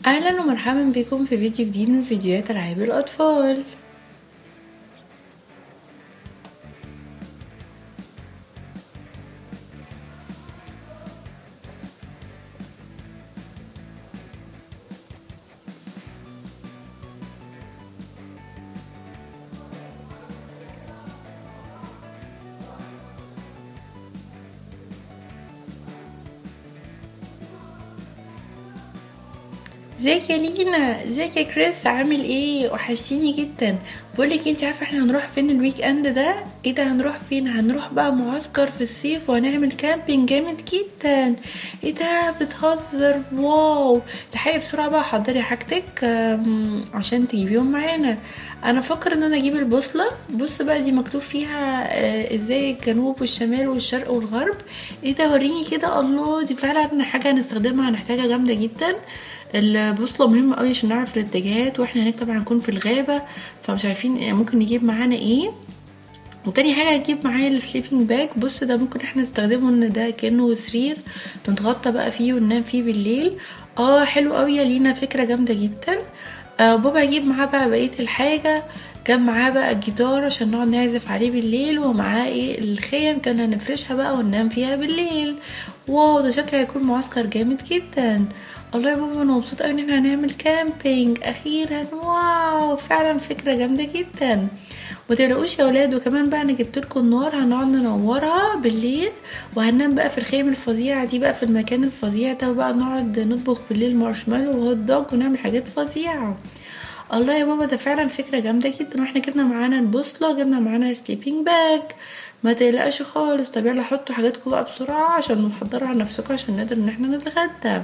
اهلا ومرحبا بكم في فيديو جديد من فيديوهات العاب الاطفال ازيك يا لينا ازيك يا كريس عامل ايه وحشتيني جدا بقولك انت عارفه احنا هنروح فين الويك اند ده ايه ده هنروح فين هنروح بقى معسكر في الصيف وهنعمل كامبينج جامد جدا ايه ده بتهزر واو لحقي بسرعه بقى حضري حاجتك آم، عشان تجيبيهم معانا انا فاكره ان انا اجيب البوصله بص بقى دي مكتوب فيها آه، ازاي الجنوب والشمال والشرق والغرب ايه ده وريني كده الله دي فعلا حاجه هنستخدمها هنحتاجها جامده جدا البوصله مهمه قوي عشان نعرف الاتجاهات واحنا هناك طبعا هنكون في الغابه فمش عارفين ممكن نجيب معانا ايه وتاني حاجة هجيب معايا السليبنج باج بص ده ممكن احنا نستخدمه ان ده كأنه سرير نتغطى بقى فيه وننام فيه بالليل اه حلو قوي يا لينا فكرة جامدة جدا آه بابا هيجيب معاه بقى بقية الحاجة جاب معاه بقى الجيتار عشان نقعد نعزف عليه بالليل ومعاه ايه الخيم كنا هنفرشها بقى وننام فيها بالليل واو ده شكله هيكون معسكر جامد جدا الله يا بابا انا مبسوط قوي ان احنا هنعمل كامبينج اخيرا واو فعلا فكرة جامدة جدا ما تقلقوش يا ولاد وكمان بقى انا جبت لكم النار هنقعد ننورها بالليل وهننام بقى في الخيم الفظيعه دي بقى في المكان الفظيع ده وبقى نقعد نطبخ بالليل مارشميلو وهوت دوج ونعمل حاجات فظيعه الله يا بابا ده فعلا فكره جامده جدا واحنا جبنا معانا البوصله جبنا معانا السليبنج باج ما تقلقش خالص طب يلا حطوا حاجاتكم بقى بسرعه عشان تحضروا على نفسكم عشان نقدر ان احنا نتغدى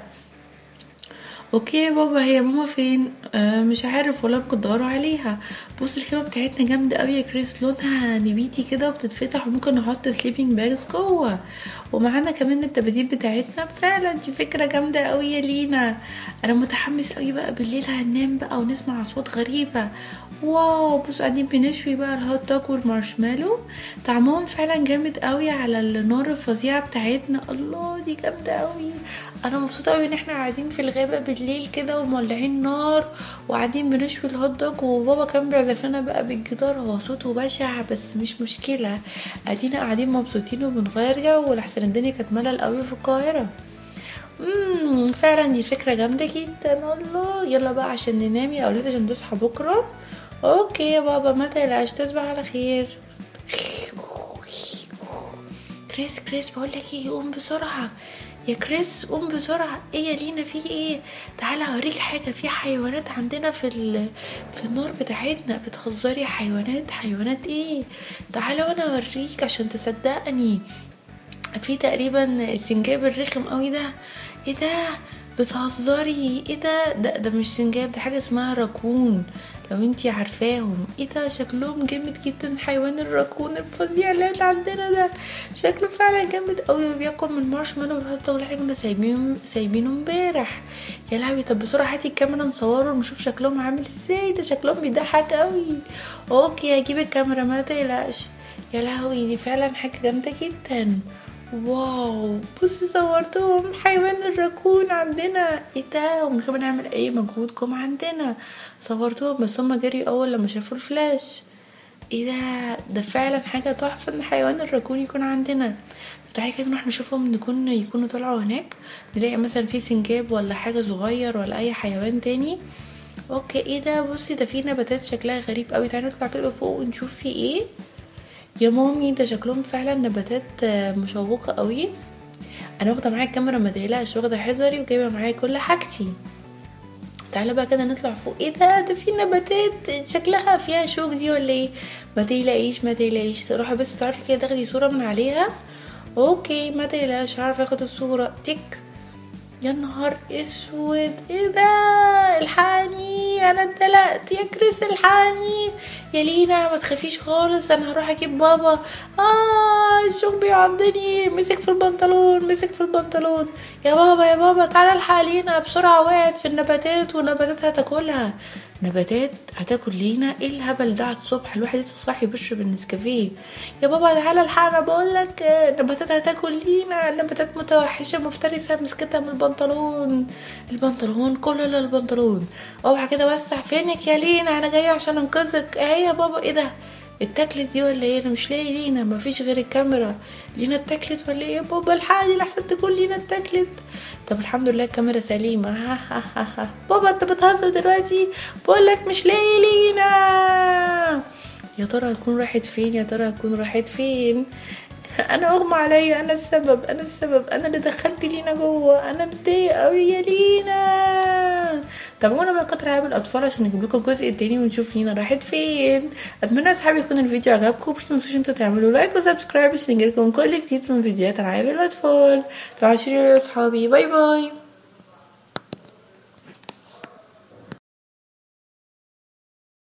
اوكي يا بابا هي ماما فين آه مش عارف ولا ممكن تدوروا عليها بص الخيمه بتاعتنا جامده قوي يا كريس لونها نبيتي كده وبتتفتح وممكن نحط سليبنج باجز جوه ومعانا كمان الدباديب بتاعتنا فعلا دي فكره جامده قوي يا لينا انا متحمس قوي بقى بالليل هننام بقى ونسمع اصوات غريبه واو بص قاعدين بنشوي بقى الهوت دوج والمارشميلو طعمهم فعلا جامد قوي على النار الفظيعه بتاعتنا الله دي جامده قوي انا مبسوطه قوي ان احنا قاعدين في الغابه بالليل كده ومولعين نار وقاعدين بنشوي الهوت دوج وبابا كان بيعزف لنا بقى بالجيتار هو صوته بشع بس مش مشكله ادينا قاعدين مبسوطين وبنغير جو لحسن الدنيا كانت ملل قوي في القاهره امم فعلا دي فكره جامده جدا الله يلا بقى عشان ننام يا اولاد عشان تصحى بكره اوكي يا بابا ما تقلقش تصبح على خير كريس كريس بقول لك ايه قوم بسرعه يا كريس قوم بسرعه ايه يا لينا في ايه تعالى اوريك حاجه في حيوانات عندنا في ال... في النار بتاعتنا بتخزري حيوانات حيوانات ايه تعالى وانا اوريك عشان تصدقني في تقريبا السنجاب الرخم قوي ده ايه ده بتهزري ايه ده ده, ده مش سنجاب ده حاجه اسمها راكون لو انتي عارفاهم ايه ده شكلهم جامد جدا حيوان الراكون الفظيع اللي عندنا ده شكله فعلا جامد قوي وبياكل من المارشميلو والهوت دوج اللي احنا كنا سايبينه سايبينه امبارح يا لهوي طب بسرعه هاتي الكاميرا نصوره ونشوف شكلهم عامل ازاي ده شكلهم بيضحك قوي اوكي هجيب الكاميرا ما تقلقش يا لهوي دي فعلا حاجه جامده جدا واو بص صورتهم حيوان الراكون عندنا ايه ده ومن غير ما نعمل اي مجهود جم عندنا صورتهم بس هما جري اول لما شافوا الفلاش ايه ده ده فعلا حاجه تحفه ان حيوان الراكون يكون عندنا تعالي كده نروح نشوفهم نكون يكونوا طلعوا هناك نلاقي مثلا في سنجاب ولا حاجه صغير ولا اي حيوان تاني اوكي ايه ده بصي ده في نباتات شكلها غريب قوي تعالي نطلع كده فوق ونشوف في ايه يا مامي ده شكلهم فعلا نباتات مشوقة قوي انا واخده معايا الكاميرا ما تقلقش واخده حذري وجايبه معايا كل حاجتي تعالى بقى كده نطلع فوق ايه ده ده في نباتات شكلها فيها شوك دي ولا ايه ما تقلقيش ما تقلقيش روحي بس تعرفي كده تاخدي صوره من عليها اوكي ما تقلقش هعرف اخد الصوره تك يا نهار اسود ايه ده الحقني الحقني انا اتدلقت يا كريس الحقني يا لينا ما تخافيش خالص انا هروح اجيب بابا اه الشوك بيعضني مسك في البنطلون مسك في البنطلون يا بابا يا بابا تعالى الحق لينا بسرعه وقعت في النباتات والنباتات هتاكلها نباتات هتاكل لينا ايه الهبل ده على الصبح الواحد لسه صاحي بيشرب النسكافيه يا بابا تعالى الحقنا بقول لك النباتات هتاكل لينا النباتات متوحشه مفترسه مسكتها من البنطلون البنطلون كل اللي البنطلون اوعى كده وسع فينك يا لينا انا جايه عشان انقذك اهي يا بابا ايه ده اتاكلت دي ولا ايه انا مش لاقي لينا مفيش غير الكاميرا لينا اتاكلت ولا ايه يا بابا الحقني لحسن تكون لينا اتاكلت طب الحمد لله الكاميرا سليمه ها ها ها ها. بابا انت بتهزر دلوقتي بقول لك مش لاقي لينا يا ترى هتكون راحت فين يا ترى هتكون راحت فين انا اغمى عليا انا السبب انا السبب انا اللي دخلت لينا جوه انا متضايقه قوي يا لينا تابعونا بقى قطر عاب الاطفال عشان نجيب لكم الجزء التاني ونشوف لينا راحت فين اتمنى يا اصحابي يكون الفيديو عجبكم بس متنسوش انتوا تعملوا لايك وسبسكرايب عشان يجيلكم كل جديد من فيديوهات العاب الاطفال تعالوا يا اصحابي باي باي